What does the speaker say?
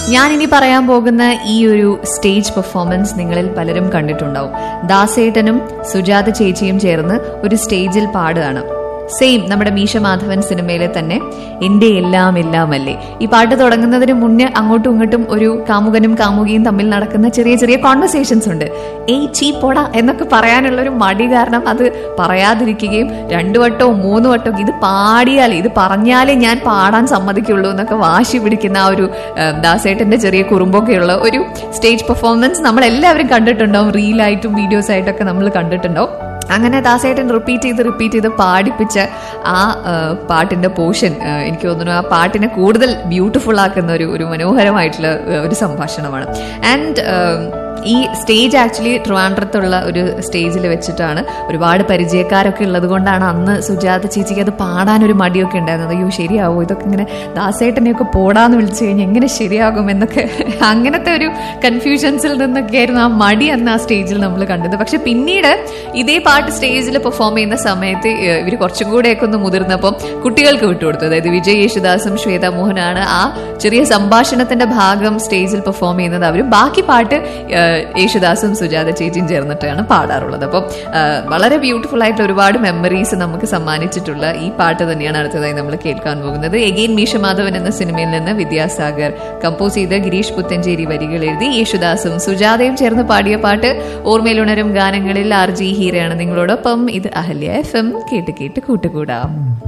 ഞാൻ ഇനി പറയാൻ പോകുന്ന ഈ ഒരു സ്റ്റേജ് പെർഫോമൻസ് നിങ്ങളിൽ പലരും കണ്ടിട്ടുണ്ടാവും ദാസേട്ടനും സുജാത ചേച്ചിയും ചേർന്ന് ഒരു സ്റ്റേജിൽ പാടുകയാണ് സെയിം നമ്മുടെ മീശ മാധവൻ സിനിമയിലെ തന്നെ എന്റെ എല്ലാം എല്ലാം അല്ലേ ഈ പാട്ട് തുടങ്ങുന്നതിന് മുന്നേ അങ്ങോട്ടും ഇങ്ങോട്ടും ഒരു കാമുകനും കാമുകിയും തമ്മിൽ നടക്കുന്ന ചെറിയ ചെറിയ കോൺവെർസേഷൻസ് ഉണ്ട് ഏയ് ചീ പോടാ എന്നൊക്കെ പറയാനുള്ള ഒരു മടി കാരണം അത് പറയാതിരിക്കുകയും രണ്ടു വട്ടവും മൂന്ന് വട്ടവും ഇത് പാടിയാലേ ഇത് പറഞ്ഞാലേ ഞാൻ പാടാൻ സമ്മതിക്കുള്ളൂ എന്നൊക്കെ വാശി പിടിക്കുന്ന ആ ഒരു ഏഹ്, ദാസേട്ടന്റെ ചെറിയ കുറുമ്പൊക്കെയുള്ള ഒരു സ്റ്റേജ് പെർഫോമൻസ് നമ്മൾ എല്ലാവരും കണ്ടിട്ടുണ്ടാവും റീലായിട്ടും വീഡിയോസ് ആയിട്ടൊക്കെ നമ്മൾ കണ്ടിട്ടുണ്ടാവും അങ്ങനെ ദാസേട്ടൻ റിപ്പീറ്റ് ചെയ്ത് റിപ്പീറ്റ് ചെയ്ത് പാടിപ്പിച്ച ആ ആ, പാട്ടിന്റെ പോർഷൻ എനിക്ക് തോന്നുന്നു ആ പാട്ടിനെ കൂടുതൽ ബ്യൂട്ടിഫുൾ ആക്കുന്ന ഒരു ഒരു മനോഹരമായിട്ടുള്ള ആ, ഒരു സംഭാഷണമാണ് ആൻഡ് ഈ സ്റ്റേജ് ആക്ച്വലി ട്രിവാൻഡ്രത്തുള്ള ഒരു സ്റ്റേജിൽ വെച്ചിട്ടാണ് ഒരുപാട് പരിചയക്കാരൊക്കെ ഉള്ളത് കൊണ്ടാണ് അന്ന് സുജാത ചേച്ചിക്ക് അത് പാടാൻ ഒരു മടിയൊക്കെ ഉണ്ടായിരുന്നത് അയ്യോ ശരിയാവോ ഇതൊക്കെ ഇങ്ങനെ ദാസേട്ടനെയൊക്കെ പോടാന്ന് വിളിച്ചു കഴിഞ്ഞാൽ എങ്ങനെ ശരിയാകും എന്നൊക്കെ അങ്ങനത്തെ ഒരു കൺഫ്യൂഷൻസിൽ നിന്നൊക്കെ ആയിരുന്നു ആ മടി അന്ന് ആ സ്റ്റേജിൽ നമ്മൾ കണ്ടത് പക്ഷെ പിന്നീട് ഇതേ പാട്ട് സ്റ്റേജിൽ പെർഫോം ചെയ്യുന്ന സമയത്ത് ഏഹ്, ഇവർ കുറച്ചും കൂടെയൊക്കെ ഒന്ന് മുതിർന്നപ്പം കുട്ടികൾക്ക് വിട്ടുകൊടുത്തു അതായത് വിജയ് യേശുദാസും ശ്വേത മോഹനാണ് ആ ചെറിയ സംഭാഷണത്തിന്റെ ഭാഗം സ്റ്റേജിൽ പെർഫോം ചെയ്യുന്നത് അവരും ബാക്കി പാട്ട് ഏഹ്, യേശുദാസും സുജാത ചേച്ചിയും ചേർന്നിട്ടാണ് പാടാറുള്ളത് അപ്പം ഏഹ്, വളരെ ബ്യൂട്ടിഫുൾ ആയിട്ടുള്ള ഒരുപാട് മെമ്മറീസ് നമുക്ക് സമ്മാനിച്ചിട്ടുള്ള ഈ പാട്ട് തന്നെയാണ് അടുത്തതായി നമ്മൾ കേൾക്കാൻ പോകുന്നത് എഗെയിൻ മീശമാധവൻ എന്ന സിനിമയിൽ നിന്ന് വിദ്യാസാഗർ കമ്പോസ് ചെയ്ത് ഗിരീഷ് പുത്തഞ്ചേരി വരികൾ എഴുതി യേശുദാസും സുജാതയും ചേർന്ന് പാടിയ പാട്ട് ഓർമ്മയിലുണരും ഗാനങ്ങളിൽ ആർ ജി ഹീരയാണ് നിങ്ങളോടൊപ്പം ഇത് അഹല്യ എഫ് എം കേട്ട് കേട്ട് കൂട്ടുകൂടാം